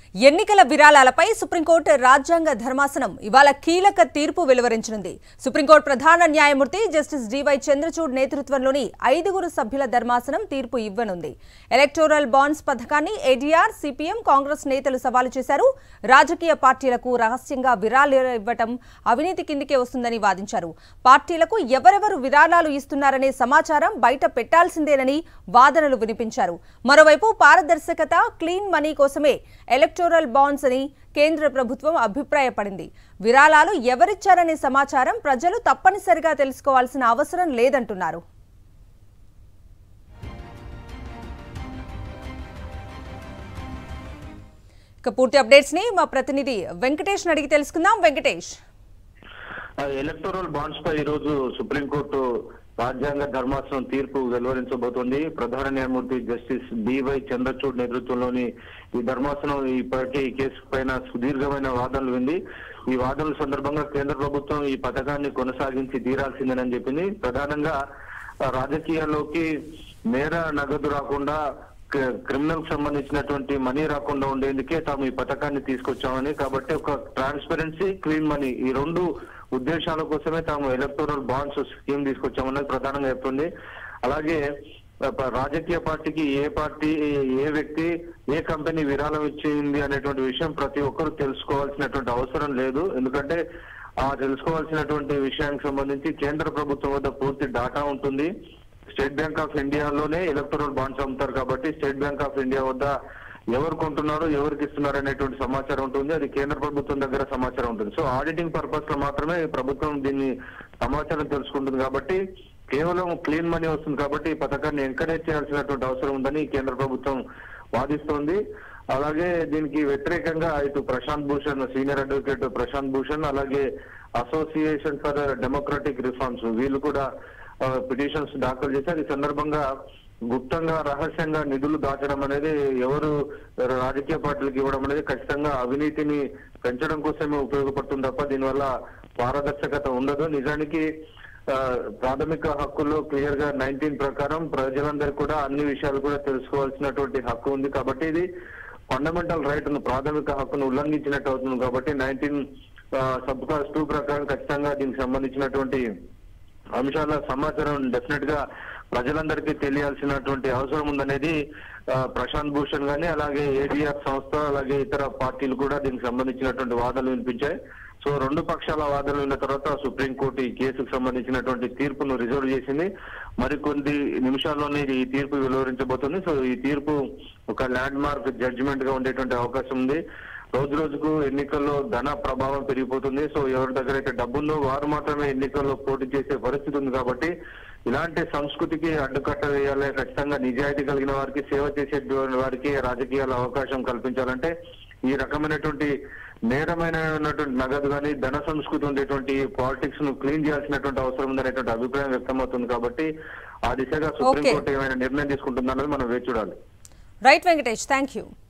ఎన్నికల విరాళాలపై సుప్రీంకోర్టు రాజ్యాంగ ధర్మాసనం ఇవాళ కీలక తీర్పు వెలువరించనుంది సుప్రీంకోర్టు ప్రధాన న్యాయమూర్తి జస్టిస్ డివై చంద్రచూడ్ నేతృత్వంలోని ఐదుగురు సభ్యుల ధర్మాసనం తీర్పు ఇవ్వనుంది ఎలక్టోరల్ బాండ్స్ పథకాన్ని ఏడీఆర్ సిపిఎం కాంగ్రెస్ నేతలు సవాలు చేశారు రాజకీయ పార్టీలకు రహస్యంగా విరాళాలు ఇవ్వటం అవినీతి కిందికే వస్తుందని వాదించారు పార్టీలకు ఎవరెవరు విరాళాలు ఇస్తున్నారనే సమాచారం బయట పెట్టాల్సిందేనని వాదనలు వినిపించారు మరోవైపు పారదర్శకత క్లీన్ మనీ కోసమే ఎలక్టోరల్ బాండ్స్ అని కేంద్ర ప్రభుత్వం అభిప్రాయపడింది విరాళాలు ఎవరిచ్చారనే సమాచారం ప్రజలు తప్పనిసరిగా తెలుసుకోవాల్సిన అవసరం లేదంటున్నారు ఇక పూర్తి అప్డేట్స్ ని మా ప్రతినిధి వెంకటేష్ అడిగి తెలుసుకుందాం వెంకటేష్ ఆ ఎలక్టోరల్ బాండ్స్ పై ఈ రోజు సుప్రీంకోర్టు రాజ్యాంగ ధర్మాసనం తీర్పు వెలువరించబోతోంది ప్రధాన న్యాయమూర్తి జస్టిస్ డివై చంద్రచూడ్ నేతృత్వంలోని ఈ ధర్మాసనం ఇప్పటికే ఈ కేసు పైన సుదీర్ఘమైన వాదనలు వింది ఈ వాదనల సందర్భంగా కేంద్ర ప్రభుత్వం ఈ పథకాన్ని కొనసాగించి తీరాల్సిందేనని చెప్పింది ప్రధానంగా ఆ, రాజకీయాల్లోకి నేర నగదు రాకుండా క- క్రిమినల్ కి సంబంధించినటువంటి మనీ రాకుండా ఉండేందుకే తాము ఈ పథకాన్ని తీసుకొచ్చామని కాబట్టి ఒక ట్రాన్స్పరెన్సీ క్లీన్ మనీ ఈ రెండు ఉద్దేశాల కోసమే తాము ఎలక్టోరల్ బాండ్స్ స్కీమ్ తీసుకొచ్చామన్నది ప్రధానంగా చెప్తుంది అలాగే ఆ, ప- రాజకీయ పార్టీకి ఏ పార్టీ ఏ వ్యక్తి ఏ కంపెనీ విరాళం ఇచ్చింది అనేటువంటి విషయం ప్రతి ఒక్కరు తెలుసుకోవాల్సినటువంటి అవసరం లేదు ఎందుకంటే ఆ తెలుసుకోవాల్సినటువంటి విషయానికి సంబంధించి కేంద్ర ప్రభుత్వం వద్ద పూర్తి డాటా ఉంటుంది స్టేట్ బ్యాంక్ ఆఫ్ ఇండియాలోనే ఎలక్టోరల్ బాండ్స్ అమ్ముతారు కాబట్టి స్టేట్ బ్యాంక్ ఆఫ్ ఇండియా వద్ద ఎవరు కొంటున్నారు ఎవరికి ఇస్తున్నారు అనేటువంటి సమాచారం ఉంటుంది అది కేంద్ర ప్రభుత్వం దగ్గర సమాచారం ఉంటుంది సో ఆడిటింగ్ పర్పస్ లో మాత్రమే ప్రభుత్వం దీన్ని సమాచారం తెలుసుకుంటుంది కాబట్టి కేవలం క్లీన్ మనీ వస్తుంది కాబట్టి ఈ పథకాన్ని ఎంకరేజ్ చేయాల్సినటువంటి అవసరం ఉందని కేంద్ర ప్రభుత్వం వాదిస్తోంది అలాగే దీనికి వ్యతిరేకంగా ఇటు ప్రశాంత్ భూషణ్ సీనియర్ అడ్వకేట్ ప్రశాంత్ భూషణ్ అలాగే అసోసియేషన్ ఫర్ డెమోక్రటిక్ రిఫార్మ్స్ వీళ్ళు కూడా పిటిషన్స్ దాఖలు చేశారు ఈ సందర్భంగా గుప్తంగా రహస్యంగా నిధులు దాచడం అనేది ఎవరు రాజకీయ పార్టీలకు ఇవ్వడం అనేది ఖచ్చితంగా అవినీతిని పెంచడం కోసమే ఉపయోగపడుతుంది తప్ప దీనివల్ల పారదర్శకత ఉండదు నిజానికి ఆ, ప్రాథమిక హక్కుల్లో క్లియర్ గా నైన్టీన్ ప్రకారం ప్రజలందరూ కూడా అన్ని విషయాలు కూడా తెలుసుకోవాల్సినటువంటి హక్కు ఉంది కాబట్టి ఇది ఫండమెంటల్ రైట్ ప్రాథమిక హక్కును ఉల్లంఘించినట్టు అవుతుంది కాబట్టి నైన్టీన్ సబ్ క్లాస్ టూ ప్రకారం ఖచ్చితంగా దీనికి సంబంధించినటువంటి అంశాల సమాచారం డెఫినెట్ గా ప్రజలందరికీ తెలియాల్సినటువంటి అవసరం ఉందనేది ఆ, ప్రశాంత్ భూషణ్ గాని అలాగే ఏడీఆర్ సంస్థ అలాగే ఇతర పార్టీలు కూడా దీనికి సంబంధించినటువంటి వాదనలు వినిపించాయి సో రెండు పక్షాల వాదనలు విన్న తర్వాత సుప్రీంకోర్టు ఈ కేసుకు సంబంధించినటువంటి తీర్పును రిజర్వ్ చేసింది మరికొద్ది నిమిషాల్లోనే ఈ తీర్పు వెలువరించబోతుంది సో ఈ తీర్పు ఒక ల్యాండ్ మార్క్ జడ్జిమెంట్ గా ఉండేటువంటి అవకాశం ఉంది రోజు రోజుకు ఎన్నికల్లో ధన ప్రభావం పెరిగిపోతుంది సో ఎవరి దగ్గర అయితే డబ్బుందో వారు మాత్రమే ఎన్నికల్లో పోటీ చేసే పరిస్థితి ఉంది కాబట్టి ఇలాంటి సంస్కృతికి అడ్డుకట్ట వేయాలి ఖచ్చితంగా నిజాయితీ కలిగిన వారికి సేవ చేసేటువంటి వారికి రాజకీయాల అవకాశం కల్పించాలంటే ఈ రకమైనటువంటి నేరమైనటువంటి నగదు కానీ ధన సంస్కృతి ఉండేటువంటి పాలిటిక్స్ ను క్లీన్ చేయాల్సినటువంటి అవసరం ఉందనేటువంటి అభిప్రాయం వ్యక్తమవుతుంది కాబట్టి ఆ దిశగా సుప్రీంకోర్టు ఏమైనా నిర్ణయం తీసుకుంటుందన్నది మనం వేచి చూడాలి రైట్ వెంకటేష్ థ్యాంక్ యూ